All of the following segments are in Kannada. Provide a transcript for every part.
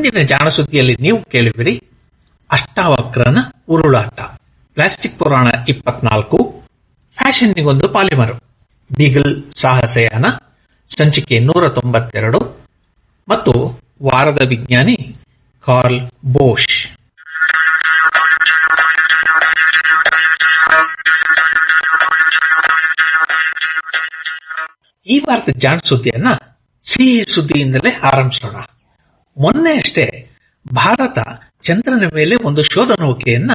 ಇಂದಿನ ಜಾಣಸುದ್ದಿಯಲ್ಲಿ ನೀವು ಕೇಳುವಿರಿ ಅಷ್ಟಾವಕ್ರನ ಉರುಳಾಟ ಪ್ಲಾಸ್ಟಿಕ್ ಪುರಾಣ ಇಪ್ಪತ್ನಾಲ್ಕು ಫ್ಯಾಷನ್ನಿಗೊಂದು ಪಾಲಿಮರು ಬೀಗಲ್ ಸಾಹಸಯಾನ ಸಂಚಿಕೆ ನೂರ ತೊಂಬತ್ತೆರಡು ಮತ್ತು ವಾರದ ವಿಜ್ಞಾನಿ ಕಾರ್ಲ್ ಬೋಷ್ ಈ ವಾರದ ಜಾಣ ಸುದ್ದಿಯನ್ನ ಸಿಹಿ ಸುದ್ದಿಯಿಂದಲೇ ಆರಂಭಿಸೋಣ ಮೊನ್ನೆ ಅಷ್ಟೇ ಭಾರತ ಚಂದ್ರನ ಮೇಲೆ ಒಂದು ಶೋಧ ನೌಕೆಯನ್ನ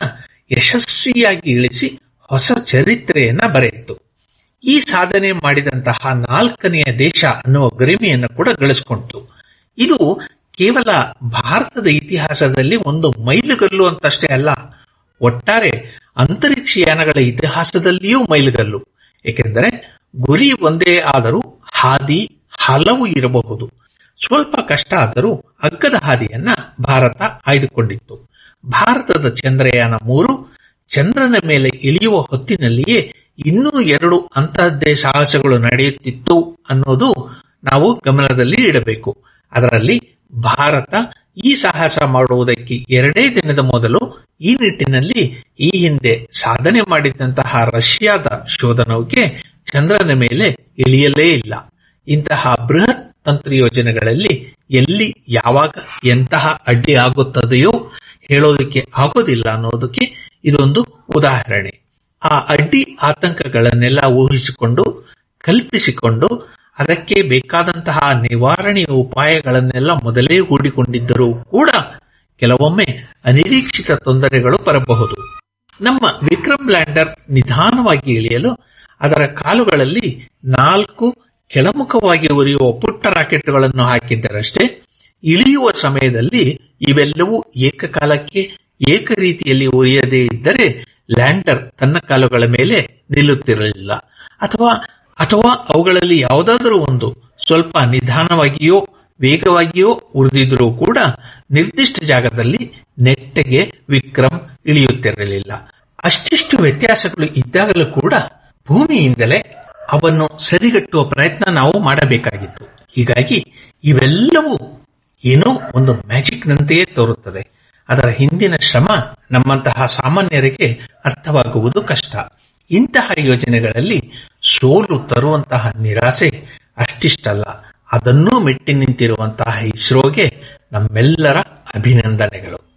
ಯಶಸ್ವಿಯಾಗಿ ಇಳಿಸಿ ಹೊಸ ಚರಿತ್ರೆಯನ್ನ ಬರೆಯಿತು ಈ ಸಾಧನೆ ಮಾಡಿದಂತಹ ನಾಲ್ಕನೆಯ ದೇಶ ಅನ್ನುವ ಗರಿಮೆಯನ್ನು ಕೂಡ ಗಳಿಸಿಕೊಂಡಿತು ಇದು ಕೇವಲ ಭಾರತದ ಇತಿಹಾಸದಲ್ಲಿ ಒಂದು ಮೈಲುಗಲ್ಲು ಅಂತಷ್ಟೇ ಅಲ್ಲ ಒಟ್ಟಾರೆ ಅಂತರಿಕ್ಷಯಾನಗಳ ಇತಿಹಾಸದಲ್ಲಿಯೂ ಮೈಲುಗಲ್ಲು ಏಕೆಂದರೆ ಗುರಿ ಒಂದೇ ಆದರೂ ಹಾದಿ ಹಲವು ಇರಬಹುದು ಸ್ವಲ್ಪ ಕಷ್ಟ ಆದರೂ ಅಗ್ಗದ ಹಾದಿಯನ್ನ ಭಾರತ ಆಯ್ದುಕೊಂಡಿತ್ತು ಭಾರತದ ಚಂದ್ರಯಾನ ಮೂರು ಚಂದ್ರನ ಮೇಲೆ ಇಳಿಯುವ ಹೊತ್ತಿನಲ್ಲಿಯೇ ಇನ್ನೂ ಎರಡು ಅಂತಹದ್ದೇ ಸಾಹಸಗಳು ನಡೆಯುತ್ತಿತ್ತು ಅನ್ನೋದು ನಾವು ಗಮನದಲ್ಲಿ ಇಡಬೇಕು ಅದರಲ್ಲಿ ಭಾರತ ಈ ಸಾಹಸ ಮಾಡುವುದಕ್ಕೆ ಎರಡೇ ದಿನದ ಮೊದಲು ಈ ನಿಟ್ಟಿನಲ್ಲಿ ಈ ಹಿಂದೆ ಸಾಧನೆ ಮಾಡಿದಂತಹ ರಷ್ಯಾದ ಶೋಧ ನೌಕೆ ಚಂದ್ರನ ಮೇಲೆ ಇಳಿಯಲೇ ಇಲ್ಲ ಇಂತಹ ಬೃಹತ್ ತಂತ್ರ ಯೋಜನೆಗಳಲ್ಲಿ ಎಲ್ಲಿ ಯಾವಾಗ ಎಂತಹ ಅಡ್ಡಿ ಆಗುತ್ತದೆಯೋ ಹೇಳೋದಕ್ಕೆ ಆಗೋದಿಲ್ಲ ಅನ್ನೋದಕ್ಕೆ ಇದೊಂದು ಉದಾಹರಣೆ ಆ ಅಡ್ಡಿ ಆತಂಕಗಳನ್ನೆಲ್ಲ ಊಹಿಸಿಕೊಂಡು ಕಲ್ಪಿಸಿಕೊಂಡು ಅದಕ್ಕೆ ಬೇಕಾದಂತಹ ನಿವಾರಣೆಯ ಉಪಾಯಗಳನ್ನೆಲ್ಲ ಮೊದಲೇ ಹೂಡಿಕೊಂಡಿದ್ದರೂ ಕೂಡ ಕೆಲವೊಮ್ಮೆ ಅನಿರೀಕ್ಷಿತ ತೊಂದರೆಗಳು ಬರಬಹುದು ನಮ್ಮ ವಿಕ್ರಮ್ ಲ್ಯಾಂಡರ್ ನಿಧಾನವಾಗಿ ಇಳಿಯಲು ಅದರ ಕಾಲುಗಳಲ್ಲಿ ನಾಲ್ಕು ಕೆಳಮುಖವಾಗಿ ಉರಿಯುವ ಪುಟ್ಟ ರಾಕೆಟ್ಗಳನ್ನು ಹಾಕಿದ್ದರಷ್ಟೇ ಇಳಿಯುವ ಸಮಯದಲ್ಲಿ ಇವೆಲ್ಲವೂ ಏಕಕಾಲಕ್ಕೆ ಏಕ ರೀತಿಯಲ್ಲಿ ಉರಿಯದೇ ಇದ್ದರೆ ಲ್ಯಾಂಡರ್ ತನ್ನ ಕಾಲುಗಳ ಮೇಲೆ ನಿಲ್ಲುತ್ತಿರಲಿಲ್ಲ ಅಥವಾ ಅಥವಾ ಅವುಗಳಲ್ಲಿ ಯಾವುದಾದರೂ ಒಂದು ಸ್ವಲ್ಪ ನಿಧಾನವಾಗಿಯೋ ವೇಗವಾಗಿಯೋ ಉರಿದಿದ್ರೂ ಕೂಡ ನಿರ್ದಿಷ್ಟ ಜಾಗದಲ್ಲಿ ನೆಟ್ಟಗೆ ವಿಕ್ರಮ್ ಇಳಿಯುತ್ತಿರಲಿಲ್ಲ ಅಷ್ಟಿಷ್ಟು ವ್ಯತ್ಯಾಸಗಳು ಇದ್ದಾಗಲೂ ಕೂಡ ಭೂಮಿಯಿಂದಲೇ ಅವನ್ನು ಸರಿಗಟ್ಟುವ ಪ್ರಯತ್ನ ನಾವು ಮಾಡಬೇಕಾಗಿತ್ತು ಹೀಗಾಗಿ ಇವೆಲ್ಲವೂ ಏನೋ ಒಂದು ಮ್ಯಾಜಿಕ್ನಂತೆಯೇ ತೋರುತ್ತದೆ ಅದರ ಹಿಂದಿನ ಶ್ರಮ ನಮ್ಮಂತಹ ಸಾಮಾನ್ಯರಿಗೆ ಅರ್ಥವಾಗುವುದು ಕಷ್ಟ ಇಂತಹ ಯೋಜನೆಗಳಲ್ಲಿ ಸೋಲು ತರುವಂತಹ ನಿರಾಸೆ ಅಷ್ಟಿಷ್ಟಲ್ಲ ಅದನ್ನೂ ಮೆಟ್ಟಿ ನಿಂತಿರುವಂತಹ ಇಸ್ರೋಗೆ ನಮ್ಮೆಲ್ಲರ ಅಭಿನಂದನೆಗಳು